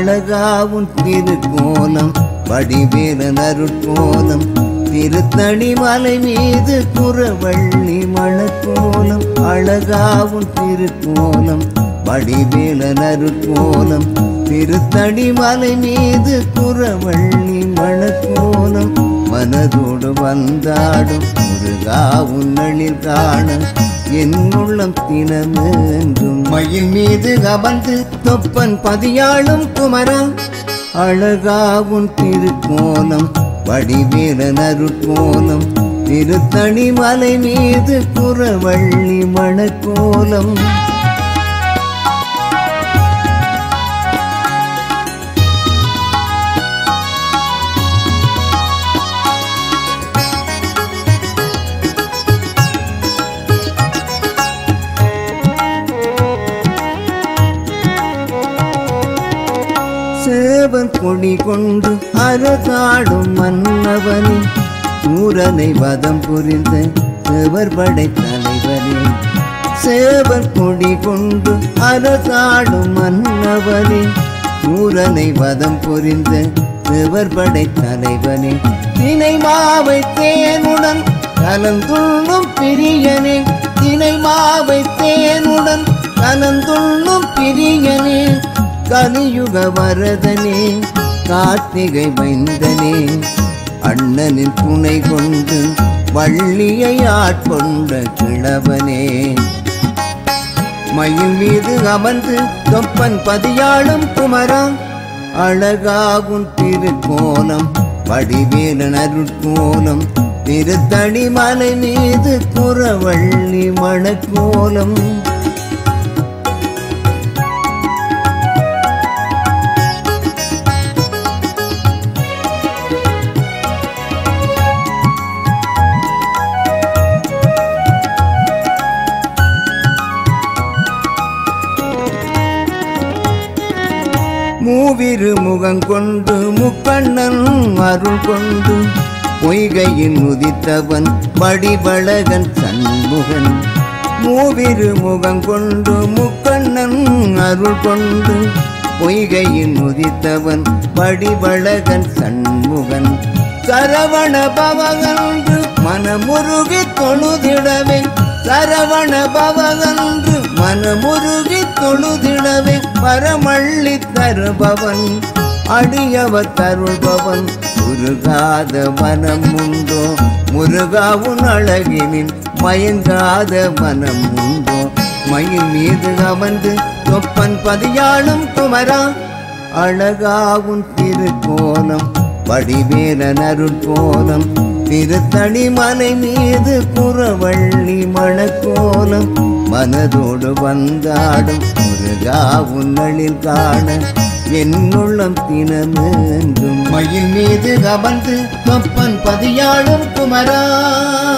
அழகாவும் திருக்கோலம் வடிவேலன் அருட்கோலம் திருத்தணி மலை மீது குறவள்ளி மணக்கோலம் அழகாவும் திருக்கோலம் வடிவேலன் அருட்கோலம் திருத்தணி மலை மீது குறவள்ளி மணக்கோலம் மனதோடு வந்தாடும் முருகா உன்னழில் காண என் உள்ளம் தினமென்றும் மயில் மீது அமர்ந்து தொப்பன் பதியாளும் குமரன் அழகாவும் திருக்கோலம் வடிவேலன் அருட்கோலம் திருத்தணி மலை மீது குறவள்ளி மணக்கோலம் சேவன் கொடி கொண்டு அரசாடும் மன்னவனே சூரனை வதம் புரிந்த சேவர் படை தலைவனே சேவன் கொடி கொண்டு அரசாடும் மன்னவனே சூரனை வதம் புரிந்த சேவர் படை தலைவனே தினை மாவை தேனுடன் கலந்துள்ளும் பிரியனே தினை மாவை தேனுடன் கலந்துள்ளும் பிரியனே கலியுக வரதனே கார்த்திகை மைந்தனே அண்ணனின் துணை கொண்டு வள்ளியை ஆட்கொண்ட கிழவனே மயில் மீது அமர்ந்து தொப்பன் பதியாளும் குமரா அழகாகும் திருக்கோலம் வடிவேலன் அருட்கோலம் திருத்தணி மலை மீது குறவள்ளி மணக்கோலம் மூவிரு முகங்கொண்டு முக்கண்ணன் அருள் கொண்டு பொய்கையின் உதித்தவன் வடிவழகன் சண்முகன் மூவிரு முகங்கொண்டு முக்கண்ணன் அருள் கொண்டு பொய்கையின் உதித்தவன் வடிவழகன் சண்முகன் சரவண பவகன்று மனமுருகி தொழுதிடவே சரவண பவகன்று மனமுருகி தொழுதிடவே பரமள்ளி தருபவன் அடியவ தருபவன் முருகாத மனம் உண்டோ முருகாவுன் அழகினின் மயங்காத மனம் உண்டோ மயில் மீது அமர்ந்து தொப்பன் பதியாளும் குமரா அழகாவும் திருக்கோலம் வடிவேலன் அருட்கோலம் திருத்தணி மலை மீது குறவள்ளி மணக்கோலம் மனதோடு வந்தாடும் முருகா உன்னழில் காண என்னுள்ளம் தினமென்றும் மயில் மீது அமர்ந்து தொப்பன் பதியாளும் குமரா